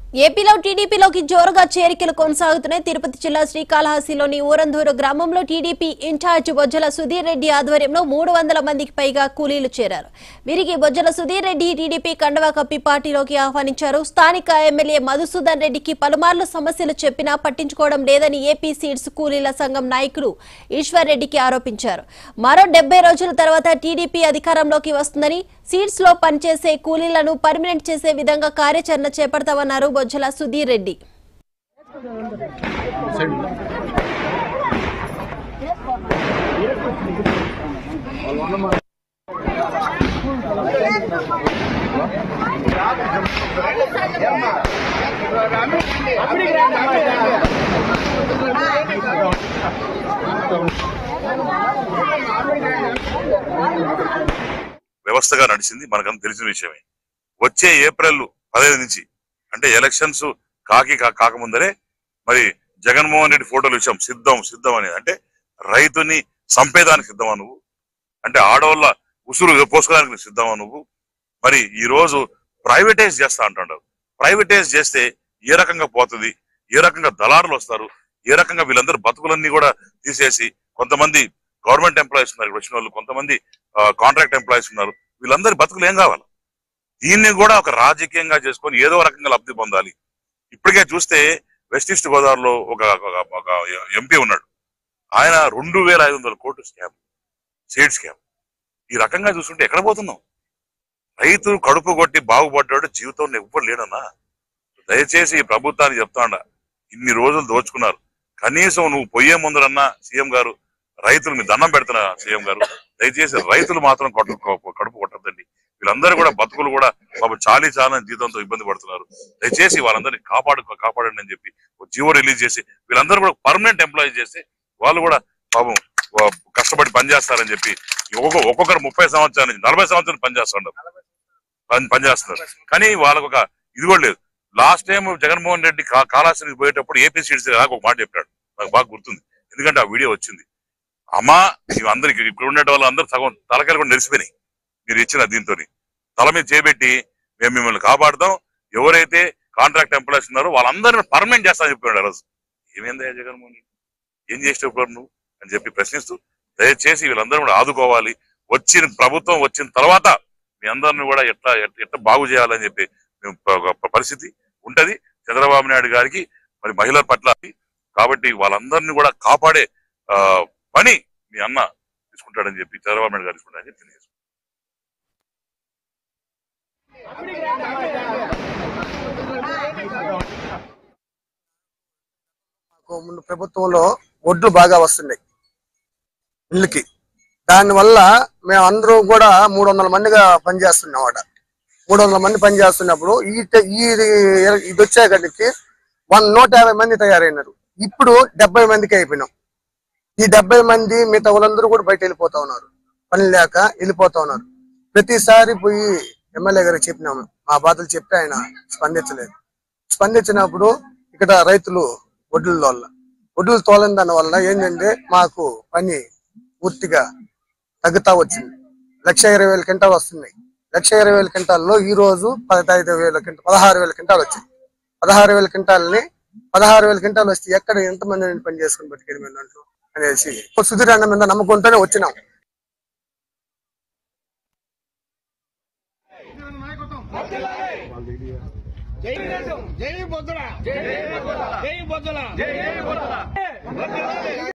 ఏపీలో టీడీపీలోకి జోరుగా చేరికలు కొనసాగుతున్నాయి తిరుపతి జిల్లా శ్రీకాళహస్తిలోని ఊరందూరు గ్రామంలో టీడీపీ ఇన్ఛార్జ్ బొజ్జల సుధీర్ రెడ్డి ఆధ్వర్యంలో మూడు వందల మందికి పైగా కూలీలు చేరారు వీరికి బొజ్జల సుధీర్ రెడ్డి టీడీపీ కండవా కప్పి పార్టీలోకి ఆహ్వానించారు స్థానిక ఎమ్మెల్యే మధుసూదన్ రెడ్డికి పలుమార్లు సమస్యలు చెప్పినా పట్టించుకోవడం లేదని ఏపీ సీడ్స్ కూలీల సంఘం నాయకులు ఈశ్వర్ రెడ్డికి ఆరోపించారు మరో డెబ్బై రోజుల తర్వాత టీడీపీ అధికారంలోకి వస్తుందని సీడ్స్ లో పనిచేసే కూలీలను పర్మనెంట్ చేసే విధంగా కార్యాచరణ చేపడతామన్నారు బొజ్జల సుధీర్ రెడ్డి వ్యవస్థగా నడిచింది మనకంతా తెలిసిన విషయమే వచ్చే ఏప్రిల్ పదహైదు నుంచి అంటే ఎలక్షన్స్ కాకి కా- కాకముందరే మరి జగన్మోహన్ రెడ్డి ఫోటోలు ఇచ్చాం సిద్ధం సిద్ధం అనేది అంటే రైతుని సంపేదానికి సిద్ధమా నువ్వు అంటే ఆడవాళ్ళ ఉసురు పోసుకోవడానికి నువ్వు సిద్ధమా నువ్వు మరి ఈ రోజు ప్రైవేటైజ్ చేస్తా అంటున్నావు ప్రైవేటైజ్ చేస్తే ఏ రకంగా పోతుంది ఏ రకంగా దళారులు వస్తారు ఏ రకంగా వీళ్ళందరూ బతుకులన్నీ కూడా తీసేసి కొంతమంది గవర్నమెంట్ ఎంప్లాయీస్ ఉన్నారు ఇక్కడ వచ్చిన వాళ్ళు కొంతమంది కాంట్రాక్ట్ ఎంప్లాయీస్ ఉన్నారు వీళ్ళందరి బతుకులు ఏం కావాలి దీన్ని కూడా ఒక రాజకీయంగా చేసుకొని ఏదో రకంగా లబ్ధి పొందాలి ఇప్పటికే చూస్తే వెస్ట్ ఈస్ట్ గోదావరిలో ఒక ఒక- ఒక ఎంపీ ఉన్నాడు ఆయన రెండు వేల ఐదు వందల కోట్లు స్కామ్ సీడ్ స్కామ్ ఈ రకంగా చూస్తుంటే ఎక్కడ పోతున్నాం రైతు కడుపు కొట్టి బాగుపడ్డాడు జీవితంలో ఎవ్వరు లేడన్నా దయచేసి ఈ ప్రభుత్వానికి చెప్తాండ ఇన్ని రోజులు దోచుకున్నారు కనీసం నువ్వు పొయ్యే ముందరన్నా సీఎం గారు రైతులు మీ దండం పెడుతున్నా సీఎం గారు దయచేసి రైతులు మాత్రం కొట్టు కడుపు కొట్టద్దండి వీళ్ళందరూ కూడా బతుకులు కూడా పాపం చాలీ చాలని జీతంతో ఇబ్బంది పడుతున్నారు దయచేసి వాళ్ళందరినీ కాపాడు కాపాడండి అని చెప్పి ఒక జీవో రిలీజ్ చేసి వీళ్ళందరూ కూడా పర్మనెంట్ ఎంప్లాయీ చేసి వాళ్ళు కూడా పాపం వా- కష్టపడి పనిచేస్తారని చెప్పి ఒక్కొక్క ఒక్కొక్కరు ముప్పై సంవత్సరాల నుంచి నలభై సంవత్సరాలు పనిచేస్తున్నారు పని పనిచేస్తున్నారు కానీ వాళ్ళకు ఒక ఇది కూడా లేదు లాస్ట్ టైం జగన్మోహన్ రెడ్డి కా- కాళాస్త్రికి పోయేటప్పుడు ఏపీ సీట్స్ నాకు ఒక మాట చెప్పాడు నాకు బాగా గుర్తుంది ఎందుకంటే ఆ వీడియో వచ్చింది అమ్మా ఇవి అందరికి ఇక్కడ ఉండే వాళ్ళు అందరూ సగం తలకాయలు కూడా నెరిసిపోయినాయి మీరు ఇచ్చిన దీంతో తల మీద చేపెట్టి మేము మిమ్మల్ని కాపాడుతాం ఎవరైతే కాంట్రాక్ట్ ఎంప్లాయీస్ ఉన్నారో వాళ్ళందరినీ పర్మనెంట్ చేస్తామని చెప్పాడు ఆ రోజు ఏమైందా జగన్మోహన్ రెడ్డి ఏం చేసేటప్పుడు నువ్వు అని చెప్పి ప్రశ్నిస్తూ దయచేసి వీళ్ళందరూ కూడా ఆదుకోవాలి వచ్చిన ప్రభుత్వం వచ్చిన తర్వాత మీ అందరిని కూడా ఎట్లా ఎట్లా- ఎట్లా బాగు చేయాలని చెప్పి మేము ప- ఒక పరిస్థితి ఉంటది చంద్రబాబు నాయుడు గారికి మరి మహిళల పట్ల కాబట్టి వాళ్ళందరినీ కూడా కాపాడే ఆ, పని మీ అన్న తీసుకుంటాడని చెప్పి చంద్రబాబు నాయుడు గారు తీసుకుంటాడని చెప్పి తెలియజేస్తున్నాను. మాకు ముందు ప్రభుత్వంలో ఒడ్లు బాగా వస్తున్నాయి ఇళ్ళకి దానివల్ల మేము అందరూ కూడా మూడు వందల మందిగా పనిచేస్తున్నాం అక్కడ మూడు వందల మంది పనిచేస్తున్నప్పుడు ఈ ట- ఈ ఇది వచ్చేకడికి వన్ నూట యాభై మంది తయారైనారు ఇప్పుడు డెబ్బై మందికి అయిపోయినాం ఈ డెబ్బై మంది మిగతా వాళ్ళందరూ కూడా బయట వెళ్ళిపోతా ఉన్నారు పని లేక వెళ్ళిపోతా ఉన్నారు ప్రతిసారి పోయి ఎమ్మెల్యే గారికి చెప్పినాము మా బాధలు చెప్తే ఆయన స్పందించలేదు స్పందించినప్పుడు ఇక్కడ రైతులు ఒడ్లు తోల ఒడ్లు తోలని దాని వల్ల ఏంటంటే మాకు పని పూర్తిగా తగ్గుతా వచ్చింది లక్ష ఇరవై వేల క్వింటాలు వస్తున్నాయి లక్ష ఇరవై వేల క్వింటాల్లో ఈ రోజు పదహైదు వేల క్వింటాల్ పదహారు వేల క్వింటాలు వచ్చాయి పదహారు వేల క్వింటాలని పదహారు వేల క్వింటాలు వస్తే ఎక్కడ ఎంతమంది పని చేసుకుని బతికేది మేము దాంట్లో అనేసి సుధీర్ అన్న మీద నమ్మకంతోనే వచ్చినాం జై బొద్దుల జై బొద్దుల జై బొద్దుల